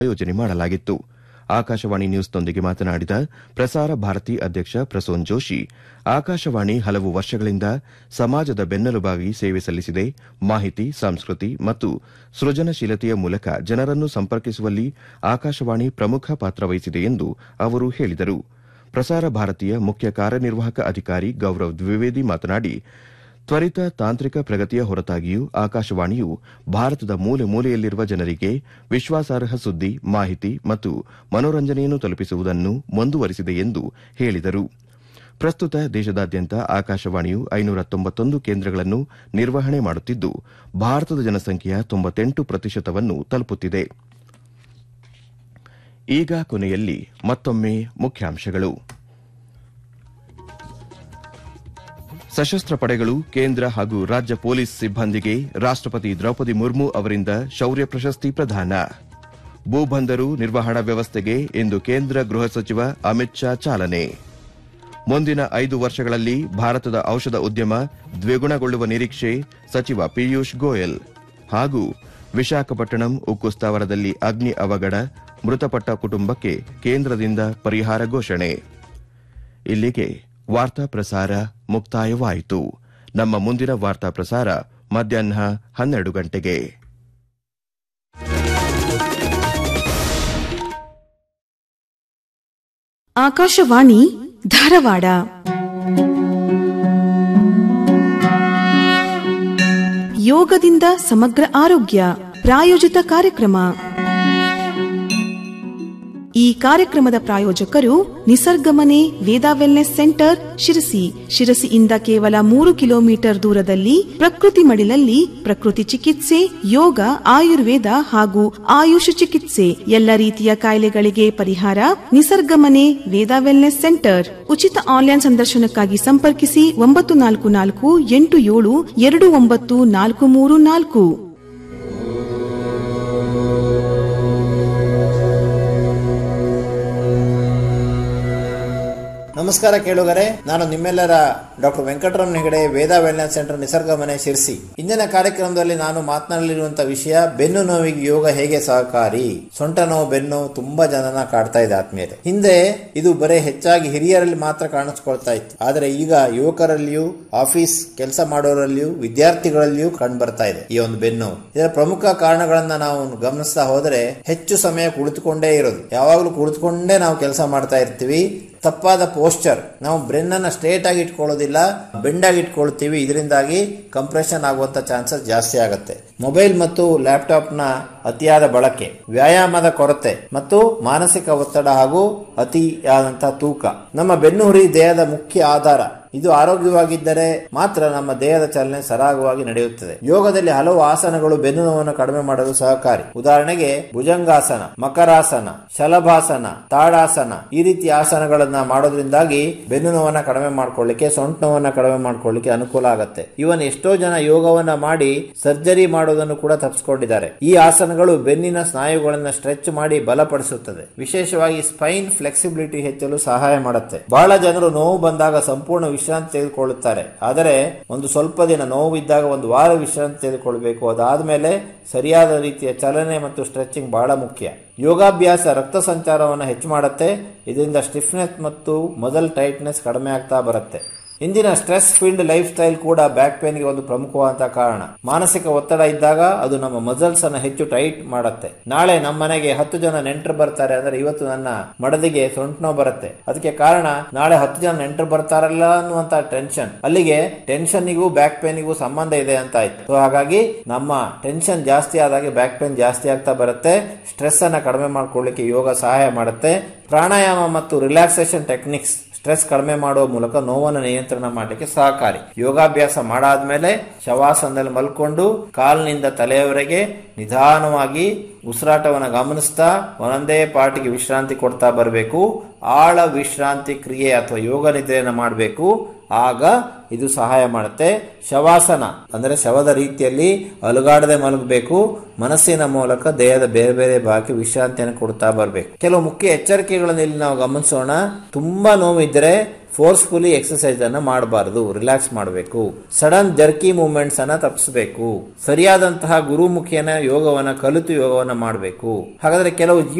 ಆಯೋಜನೆ ಮಾಡಲಾಗಿತ್ತು ಆಕಾಶವಾಣಿ ನ್ಯೂಸ್ನೊಂದಿಗೆ ಮಾತನಾಡಿದ ಪ್ರಸಾರ ಭಾರತಿ ಅಧ್ಯಕ್ಷ ಪ್ರಸೂನ್ ಜೋಶಿ ಆಕಾಶವಾಣಿ ಹಲವು ವರ್ಷಗಳಿಂದ ಸಮಾಜದ ಬೆನ್ನೆಲುಬಾಗಿ ಸೇವೆ ಸಲ್ಲಿಸಿದೆ ಮಾಹಿತಿ ಸಂಸ್ಕೃತಿ ಮತ್ತು ಸೃಜನಶೀಲತೆಯ ಮೂಲಕ ಜನರನ್ನು ಸಂಪರ್ಕಿಸುವಲ್ಲಿ ಆಕಾಶವಾಣಿ ಪ್ರಮುಖ ಪಾತ್ರ ವಹಿಸಿದೆ ಎಂದು ಅವರು ಹೇಳಿದರು ಪ್ರಸಾರ ಭಾರತಿಯ ಮುಖ್ಯ ಕಾರ್ಯನಿರ್ವಾಹಕ ಅಧಿಕಾರಿ ಗೌರವ್ ದ್ವಿವೇದಿ ಮಾತನಾಡಿ ತ್ವರಿತ ತಾಂತ್ರಿಕ ಪ್ರಗತಿಯ ಹೊರತಾಗಿಯೂ ಆಕಾಶವಾಣಿಯು ಭಾರತದ ಮೂಲೆ ಮೂಲೆಯಲ್ಲಿರುವ ಜನರಿಗೆ ವಿಶ್ವಾಸಾರ್ಹ ಸುದ್ದಿ ಮಾಹಿತಿ ಮತ್ತು ಮನೋರಂಜನೆಯನ್ನು ತಲುಪಿಸುವುದನ್ನು ಮುಂದುವರಿಸಿದೆ ಎಂದು ಹೇಳಿದರು ಪ್ರಸ್ತುತ ದೇಶದಾದ್ಯಂತ ಆಕಾಶವಾಣಿಯು ಐನೂರ ತೊಂಬತ್ತೊಂದು ಕೇಂದ್ರಗಳನ್ನು ನಿರ್ವಹಣೆ ಮಾಡುತ್ತಿದ್ದು ಭಾರತದ ಜನಸಂಖ್ಯೆಯ ತೊಂಬತ್ತೆಂಟು ಪ್ರತಿಶತವನ್ನು ತಲುಪುತ್ತಿದೆ ಈಗ ಕೊನೆಯಲ್ಲಿ ಮತ್ತೊಮ್ಮೆ ಮುಖ್ಯಾಂಶಗಳು ಸಶಸ್ತ್ರ ಪಡೆಗಳು ಕೇಂದ್ರ ಹಾಗೂ ರಾಜ್ಯ ಪೊಲೀಸ್ ಸಿಬ್ಬಂದಿಗೆ ರಾಷ್ಟಪತಿ ದ್ರೌಪದಿ ಮುರ್ಮು ಅವರಿಂದ ಶೌರ್ಯ ಪ್ರಶಸ್ತಿ ಪ್ರದಾನ ಭೂಬಂದರು ನಿರ್ವಹಣಾ ವ್ಯವಸ್ಥೆಗೆ ಇಂದು ಕೇಂದ್ರ ಗೃಹ ಸಚಿವ ಅಮಿತ್ ಶಾ ಚಾಲನೆ ಮುಂದಿನ ಐದು ವರ್ಷಗಳಲ್ಲಿ ಭಾರತದ ಔಷಧ ಉದ್ಯಮ ದ್ವಿಗುಣಗೊಳ್ಳುವ ನಿರೀಕ್ಷೆ ಸಚಿವ ಪಿಯೂಷ್ ಗೋಯಲ್ ಹಾಗೂ ವಿಶಾಖಪಟ್ಟಣಂ ಉಕ್ಕು ಸ್ಥಾವರದಲ್ಲಿ ಅಗ್ನಿ ಅವಘಡ ಮೃತಪಟ್ಟ ಕುಟುಂಬಕ್ಕೆ ಕೇಂದ್ರದಿಂದ ಪರಿಹಾರ ಘೋಷಣೆ ಇಲ್ಲಿಗೆ ವಾರ್ತಾ ಪ್ರಸಾರ ಮುಕ್ತಾಯವಾಯಿತು ನಮ್ಮ ಮುಂದಿನ ವಾರ್ತಾ ಪ್ರಸಾರ ಮಧ್ಯಾಹ್ನ ಹನ್ನೆರಡು ಗಂಟೆಗೆ ಆಕಾಶವಾಣಿ ಧಾರವಾಡ ಯೋಗದಿಂದ ಸಮಗ್ರ ಆರೋಗ್ಯ ಪ್ರಾಯೋಜಿತ ಕಾರ್ಯಕ್ರಮ ಈ ಕಾರ್ಯಕ್ರಮದ ಪ್ರಾಯೋಜಕರು ನಿಸರ್ಗಮನೆ ವೇದಾ ವೆಲ್ನೆಸ್ ಸೆಂಟರ್ ಶಿರಸಿ ಶಿರಸಿಯಿಂದ ಕೇವಲ ಮೂರು ಕಿಲೋಮೀಟರ್ ದೂರದಲ್ಲಿ ಪ್ರಕೃತಿ ಮಡಿಲಲ್ಲಿ ಪ್ರಕೃತಿ ಚಿಕಿತ್ಸೆ ಯೋಗ ಆಯುರ್ವೇದ ಹಾಗೂ ಆಯುಷ್ ಚಿಕಿತ್ಸೆ ಎಲ್ಲ ರೀತಿಯ ಕಾಯಿಲೆಗಳಿಗೆ ಪರಿಹಾರ ನಿಸರ್ಗಮನೆ ವೇದಾ ವೆಲ್ನೆಸ್ ಸೆಂಟರ್ ಉಚಿತ ಆನ್ಲೈನ್ ಸಂದರ್ಶನಕ್ಕಾಗಿ ಸಂಪರ್ಕಿಸಿ ಒಂಬತ್ತು ನಾಲ್ಕು ನಾಲ್ಕು ಎಂಟು ಏಳು ಎರಡು ಒಂಬತ್ತು ನಾಲ್ಕು ಮೂರು ನಾಲ್ಕು ನಮಸ್ಕಾರ ಕೇಳುಗರೆ ನಾನು ನಿಮ್ಮೆಲ್ಲರ doctor Venkataramana Hegde Veda wellness centre Nisarga Mane Sirsi ಇಂದಿನ ಕಾರ್ಯಕ್ರಮದಲ್ಲಿ ನಾನು ಮಾತನಾಡಲಿರುವಂತಹ ವಿಷಯ ಬೆನ್ನು ನೋವಿಗೆ ಯೋಗ ಹೇಗೆ ಸಹಕಾರಿ ಸೊಂಟ ನೋವು ಬೆನ್ನು ನೋವು ತುಂಬಾ ಜನನ ಕಾಡ್ತಾ ಇದೆ ಆದ್ಮೇಲೆ ಹಿಂದೆ ಇದು ಬರೇ ಹೆಚ್ಚಾಗಿ ಹಿರಿಯರಲ್ಲಿ ಮಾತ್ರ ಕಾಣಿಸ್ಕೊಳ್ತಾ ಇತ್ತು ಆದರೆ ಈಗ ಯುವಕರಲ್ಲಿಯೂ ಆಫೀಸ್ ಕೆಲಸ ಮಾಡೋರಲ್ಲಿಯೂ ವಿದ್ಯಾರ್ಥಿಗಳಲ್ಲಿಯೂ ಕಂಡು ಬರ್ತಾ ಇದೆ ಈ ಒಂದು ಬೆನ್ನು ಇದರ ಪ್ರಮುಖ ಕಾರಣಗಳನ್ನ ನಾವು ಗಮನಿಸ್ತಾ ಹೋದರೆ ಹೆಚ್ಚು ಸಮಯ ಕುಳಿತುಕೊಂಡೇ ಇರೋದು ಯಾವಾಗಲೂ ಕುಳಿತುಕೊಂಡೇ ನಾವು ಕೆಲಸ ಮಾಡ್ತಾ ಇರ್ತೀವಿ ತಪ್ಪಾದ ಪೋಸ್ಚರ್ ನಾವು ಬ್ರೆನ್ ಅನ್ನ ಸ್ಟ್ರೇಟ್ ಆಗಿ ಇಟ್ಕೊಳ್ಳೋದಿಲ್ಲ ಬೆಂಡ್ ಆಗಿ ಇಟ್ಕೊಳ್ತೀವಿ ಇದರಿಂದಾಗಿ ಕಂಪ್ರೆಷನ್ ಆಗುವಂತ ಚಾನ್ಸಸ್ ಜಾಸ್ತಿ ಆಗುತ್ತೆ ಮೊಬೈಲ್ ಮತ್ತು ಲ್ಯಾಪ್ಟಾಪ್ ನ ಅತಿಯಾದ ಬಳಕೆ ವ್ಯಾಯಾಮದ ಕೊರತೆ ಮತ್ತು ಮಾನಸಿಕ ಒತ್ತಡ ಹಾಗೂ ಅತಿಯಾದಂತಹ ತೂಕ ನಮ್ಮ ಬೆನ್ನು ಹುರಿ ದೇಹದ ಮುಖ್ಯ ಆಧಾರ ಇದು ಆರೋಗ್ಯವಾಗಿದ್ದರೆ ಮಾತ್ರ ನಮ್ಮ ದೇಹದ ಚಲನೆ ಸರಾಗವಾಗಿ ನಡೆಯುತ್ತದೆ ಯೋಗದಲ್ಲಿ ಹಲವು ಆಸನಗಳು ಬೆನ್ನು ನೋವನ್ನು ಕಡಿಮೆ ಮಾಡಲು ಸಹಕಾರಿ ಉದಾಹರಣೆಗೆ ಭುಜಂಗಾಸನ ಮಕರಾಸನ ಶಲಭಾಸನ ತಾಡಾಸನ ಈ ರೀತಿ ಆಸನಗಳನ್ನ ಮಾಡೋದ್ರಿಂದಾಗಿ ಬೆನ್ನು ನೋವನ್ನ ಕಡಿಮೆ ಮಾಡ್ಕೊಳ್ಳಿಕ್ಕೆ ಸೊಂಟ ನೋವನ್ನ ಕಡಿಮೆ ಮಾಡ್ಕೊಳ್ಳಿಕ್ಕೆ ಅನುಕೂಲ ಆಗುತ್ತೆ ಇವನ್ ಎಷ್ಟೋ ಜನ ಯೋಗವನ್ನ ಮಾಡಿ ಸರ್ಜರಿ ಮಾಡೋದನ್ನು ಕೂಡ ತಪ್ಪಿಸ್ಕೊಂಡಿದ್ದಾರೆ ಈ ಆಸನಗಳು ಬೆನ್ನಿನ ಸ್ನಾಯುಗಳನ್ನ ಸ್ಟ್ರೆಚ್ ಮಾಡಿ ಬಲಪಡಿಸುತ್ತದೆ ವಿಶೇಷವಾಗಿ ಸ್ಪೈನ್ ಫ್ಲೆಕ್ಸಿಬಿಲಿಟಿ ಹೆಚ್ಚಲು ಸಹಾಯ ಮಾಡುತ್ತೆ ಬಹಳ ಜನರು ನೋವು ಬಂದಾಗ ಸಂಪೂರ್ಣ ವಿಶ್ರಾಂತಿ ತೆಗೆದುಕೊಳ್ಳುತ್ತಾರೆ ಆದರೆ ಒಂದು ಸ್ವಲ್ಪ ದಿನ ನೋವು ಇದ್ದಾಗ ಒಂದು ವಾರ ವಿಶ್ರಾಂತಿ ತೆಗೆದುಕೊಳ್ಬೇಕು ಅದಾದ್ಮೇಲೆ ಸರಿಯಾದ ರೀತಿಯ ಚಲನೆ ಮತ್ತು ಸ್ಟ್ರೆಚಿಂಗ್ ಬಹಳ ಮುಖ್ಯ ಯೋಗಾಭ್ಯಾಸ ರಕ್ತ ಸಂಚಾರವನ್ನು ಹೆಚ್ಚು ಮಾಡುತ್ತೆ ಇದರಿಂದ ಸ್ಟಿಫ್ನೆಸ್ ಮತ್ತು ಮಜಲ್ ಟೈಟ್ನೆಸ್ ಕಡಿಮೆ ಆಗ್ತಾ ಬರುತ್ತೆ ಇಂದಿನ ಸ್ಟ್ರೆಸ್ ಫೀಲ್ಡ್ ಲೈಫ್ ಸ್ಟೈಲ್ ಕೂಡ ಬ್ಯಾಕ್ ಪೇನ್ಗೆ ಒಂದು ಪ್ರಮುಖವಾದ ಕಾರಣ ಮಾನಸಿಕ ಒತ್ತಡ ಇದ್ದಾಗ ಅದು ನಮ್ಮ ಮಸಲ್ಸ್ ಅನ್ನ ಹೆಚ್ಚು ಟೈಟ್ ಮಾಡುತ್ತೆ ನಾಳೆ ನಮ್ಮ ಮನೆಗೆ ಹತ್ತು ಜನ ನೆಂಟರು ಬರ್ತಾರೆ ಅಂದ್ರೆ ಇವತ್ತು ನನ್ನ ಮಡದಿಗೆ ಸೊಂಟ ನೋವು ಬರುತ್ತೆ ಅದಕ್ಕೆ ಕಾರಣ ನಾಳೆ ಹತ್ತು ಜನ ನೆಂಟರು ಬರ್ತಾರಲ್ಲ ಅನ್ನುವಂತ ಟೆನ್ಷನ್ ಅಲ್ಲಿಗೆ ಟೆನ್ಷನ್ನಿಗೂ ಬ್ಯಾಕ್ ಪೇನ್ಗೂ ಸಂಬಂಧ ಇದೆ ಅಂತ ಆಯ್ತು ಸೊ ಹಾಗಾಗಿ ನಮ್ಮ ಟೆನ್ಷನ್ ಜಾಸ್ತಿ ಆದಾಗೆ ಬ್ಯಾಕ್ ಪೇನ್ ಜಾಸ್ತಿ ಆಗ್ತಾ ಬರುತ್ತೆ ಸ್ಟ್ರೆಸ್ ಅನ್ನ ಕಡಿಮೆ ಮಾಡ್ಕೊಳ್ಳಿಕ್ಕೆ ಯೋಗ ಸಹಾಯ ಮಾಡುತ್ತೆ ಪ್ರಾಣಾಯಾಮ ಮತ್ತು ರಿಲ್ಯಾಕ್ಸೇಷನ್ ಟೆಕ್ನಿಕ್ಸ್ ಸ್ಟ್ರೆಸ್ ಕಡಿಮೆ ಮಾಡುವ ಮೂಲಕ ನೋವನ್ನು ನಿಯಂತ್ರಣ ಮಾಡಲಿಕ್ಕೆ ಸಹಕಾರಿ ಯೋಗಾಭ್ಯಾಸ ಮಾಡಾದ್ಮೇಲೆ ಶವಾಸನದಲ್ಲಿ ಮಲ್ಕೊಂಡು ಕಾಲಿನಿಂದ ತಲೆಯವರೆಗೆ ನಿಧಾನವಾಗಿ ಉಸಿರಾಟವನ್ನು ಗಮನಿಸ್ತಾ ಒಂದೊಂದೇ ಪಾರ್ಟಿಗೆ ವಿಶ್ರಾಂತಿ ಕೊಡ್ತಾ ಬರಬೇಕು ಆಳ ವಿಶ್ರಾಂತಿ ಕ್ರಿಯೆ ಅಥವಾ ಯೋಗ ನಿದ್ರೆಯನ್ನು ಮಾಡಬೇಕು ಆಗ ಇದು ಸಹಾಯ ಮಾಡುತ್ತೆ ಶವಾಸನ ಅಂದ್ರೆ ಶವದ ರೀತಿಯಲ್ಲಿ ಅಲುಗಾಡದೆ ಮಲಗಬೇಕು ಮನಸ್ಸಿನ ಮೂಲಕ ದೇಹದ ಬೇರೆ ಬೇರೆ ಭಾಗಕ್ಕೆ ವಿಶ್ರಾಂತಿಯನ್ನು ಕೊಡ್ತಾ ಬರಬೇಕು ಕೆಲವು ಮುಖ್ಯ ಎಚ್ಚರಿಕೆಗಳನ್ನು ಇಲ್ಲಿ ನಾವು ಗಮನಿಸೋಣ ತುಂಬಾ ನೋವಿದ್ದರೆ ಫೋರ್ಸ್ಫುಲಿ ಎಕ್ಸರ್ಸೈಸ್ ಅನ್ನ ಮಾಡಬಾರದು ರಿಲ್ಯಾಕ್ಸ್ ಮಾಡಬೇಕು ಸಡನ್ ಜರ್ಕಿ ಮೂವ್ಮೆಂಟ್ಸ್ ಅನ್ನ ತಪ್ಪಿಸಬೇಕು ಸರಿಯಾದಂತಹ ಗುರುಮುಖಿಯನ ಯೋಗವನ್ನ ಕಲಿತು ಯೋಗವನ್ನ ಮಾಡಬೇಕು ಹಾಗಾದ್ರೆ ಕೆಲವು